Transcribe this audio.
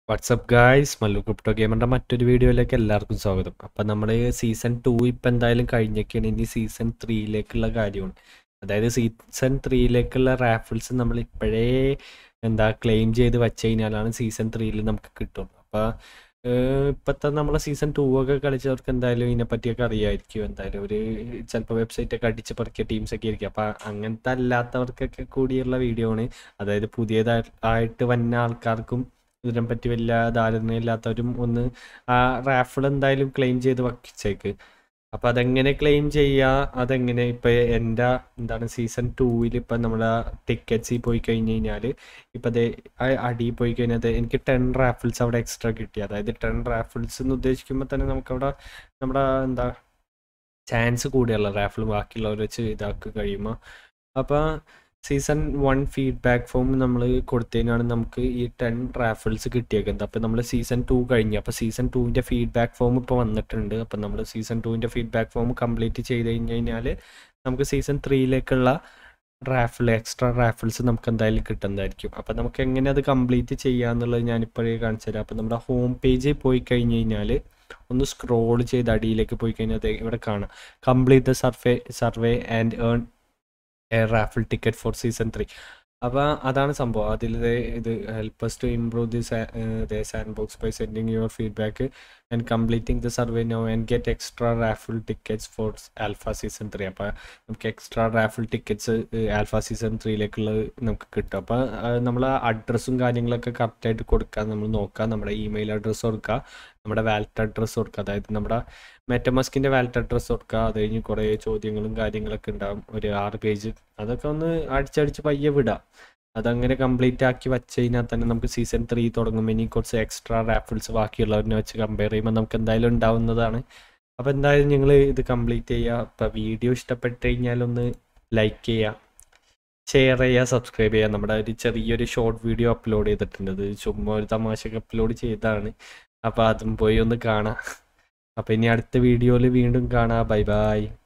WhatsApp guys Mallu crypto ഗെയിമറിൻ്റെ മറ്റൊരു വീഡിയോയിലേക്ക് എല്ലാവർക്കും സ്വാഗതം അപ്പം നമ്മൾ സീസൺ ടു ഇപ്പം എന്തായാലും കഴിഞ്ഞൊക്കെയാണ് ഇനി സീസൺ ത്രീയിലേക്കുള്ള കാര്യമാണ് അതായത് സീസൺ ത്രീയിലേക്കുള്ള റാഫിൾസ് നമ്മൾ ഇപ്പോഴേ എന്താ ക്ലെയിം ചെയ്ത് വെച്ച് കഴിഞ്ഞാലാണ് സീസൺ ത്രീയിൽ നമുക്ക് കിട്ടും അപ്പോൾ ഇപ്പോഴത്തെ നമ്മളെ സീസൺ ടു ഒക്കെ കളിച്ചവർക്ക് എന്തായാലും ഇതിനെപ്പറ്റിയൊക്കെ അറിയായിരിക്കും എന്തായാലും ഒരു ചിലപ്പോൾ വെബ്സൈറ്റ് ഒക്കെ അടിച്ച് പറക്കിയ ടീംസ് ഒക്കെ ആയിരിക്കും അപ്പോൾ അങ്ങനത്തെ അല്ലാത്തവർക്കൊക്കെ കൂടിയുള്ള വീഡിയോ ആണ് അതായത് പുതിയതായിട്ട് വന്ന ആൾക്കാർക്കും ഇതിനെപ്പറ്റി വലിയ ധാരണയില്ലാത്തവരും ഒന്ന് ആ റാഫിൾ എന്തായാലും ക്ലെയിം ചെയ്ത് വയ്ച്ചേക്ക് അപ്പോൾ അതെങ്ങനെ ക്ലെയിം ചെയ്യുക അതെങ്ങനെ ഇപ്പോൾ എൻ്റെ എന്താണ് സീസൺ ടൂവിൽ ഇപ്പം നമ്മുടെ ടിക്കറ്റ്സിൽ പോയി കഴിഞ്ഞ് കഴിഞ്ഞാൽ ഇപ്പം അതേ അടിയിൽ പോയി കഴിഞ്ഞാൽ എനിക്ക് ടെൻ റാഫിൾസ് അവിടെ എക്സ്ട്രാ കിട്ടി അതായത് ടെൻ റാഫിൾസ് എന്ന് ഉദ്ദേശിക്കുമ്പോൾ തന്നെ നമുക്കവിടെ നമ്മുടെ എന്താ ചാൻസ് കൂടിയുള്ള റാഫിൾ ബാക്കിയുള്ളവർ വെച്ച് ഇതാക്കി കഴിയുമ്പോൾ അപ്പോൾ സീസൺ വൺ ഫീഡ്ബാക്ക് ഫോം നമ്മൾ കൊടുത്തതിനാണ് നമുക്ക് ഈ ടെൻ റാഫിൾസ് കിട്ടിയേക്കുന്നത് അപ്പോൾ നമ്മൾ സീസൺ ടു കഴിഞ്ഞു അപ്പോൾ സീസൺ ടുവിൻ്റെ ഫീഡ്ബാക്ക് ഫോം ഇപ്പോൾ വന്നിട്ടുണ്ട് അപ്പോൾ നമ്മൾ സീസൺ ടുവിൻ്റെ ഫീഡ്ബാക്ക് ഫോം കംപ്ലീറ്റ് ചെയ്ത് കഴിഞ്ഞ് കഴിഞ്ഞാൽ നമുക്ക് സീസൺ ത്രീയിലേക്കുള്ള റാഫിൾ എക്സ്ട്രാ റാഫിൾസ് നമുക്ക് എന്തായാലും കിട്ടുന്നതായിരിക്കും അപ്പോൾ നമുക്ക് എങ്ങനെ അത് കംപ്ലീറ്റ് ചെയ്യാന്നുള്ളത് ഞാനിപ്പോഴേ കാണിച്ചു തരാം അപ്പോൾ നമ്മുടെ ഹോം പേജിൽ പോയി കഴിഞ്ഞ് കഴിഞ്ഞാൽ ഒന്ന് സ്ക്രോൾ ചെയ്ത് അടിയിലേക്ക് പോയി കഴിഞ്ഞാൽ ഇവിടെ കാണാം complete the survey survey and earn a raffle ticket for season three അപ്പോൾ അതാണ് സംഭവം അതിൽ ഇത് helps to improve the sandbox by sending your feedback and completing the survey no and get extra raffle tickets for alpha season three അപ്പോൾ നമുക്ക് extra raffle tickets alpha season ത്രീയിലേക്കുള്ളത് നമുക്ക് കിട്ടും അപ്പോൾ നമ്മൾ അഡ്രസ്സും കാര്യങ്ങളൊക്കെ കറക്റ്റായിട്ട് കൊടുക്കാൻ നമ്മൾ നോക്കുക നമ്മുടെ ഇമെയിൽ അഡ്രസ്സ് കൊടുക്കുക നമ്മുടെ വാലറ്റ് അഡ്രസ്സ് കൊടുക്കുക അതായത് നമ്മുടെ മെറ്റമസ്കിൻ്റെ വാലറ്റ് അഡ്രസ്സ് കൊടുക്കുക അത് കഴിഞ്ഞ് കുറേ ചോദ്യങ്ങളും കാര്യങ്ങളൊക്കെ ഉണ്ടാകും ഒരു ആറ് പേജ് അതൊക്കെ ഒന്ന് അടിച്ചടിച്ച് പയ്യെ വിടാം അതങ്ങനെ കംപ്ലീറ്റ് ആക്കി വെച്ച് കഴിഞ്ഞാൽ തന്നെ നമുക്ക് സീസൺ ത്രീ തുടങ്ങുമ്പോൾ ഇനി കുറച്ച് എക്സ്ട്രാ റാഫിൾസ് ബാക്കിയുള്ളവരിനെ വെച്ച് കമ്പയർ ചെയ്യുമ്പോൾ നമുക്ക് എന്തായാലും ഉണ്ടാവുന്നതാണ് അപ്പോൾ എന്തായാലും നിങ്ങൾ ഇത് കംപ്ലീറ്റ് ചെയ്യുക ഇപ്പോൾ വീഡിയോ ഇഷ്ടപ്പെട്ട് കഴിഞ്ഞാലൊന്ന് ലൈക്ക് ചെയ്യുക ഷെയർ ചെയ്യുക സബ്സ്ക്രൈബ് ചെയ്യുക നമ്മുടെ ഒരു ചെറിയൊരു ഷോർട്ട് വീഡിയോ അപ്ലോഡ് ചെയ്തിട്ടുണ്ട് അത് ചുമ്മാ ഒരു തമാശക്ക് അപ്ലോഡ് ചെയ്തതാണ് അപ്പോൾ അതും പോയി ഒന്ന് കാണാം അപ്പോൾ ഇനി അടുത്ത വീഡിയോയിൽ വീണ്ടും കാണാം ബൈ ബൈ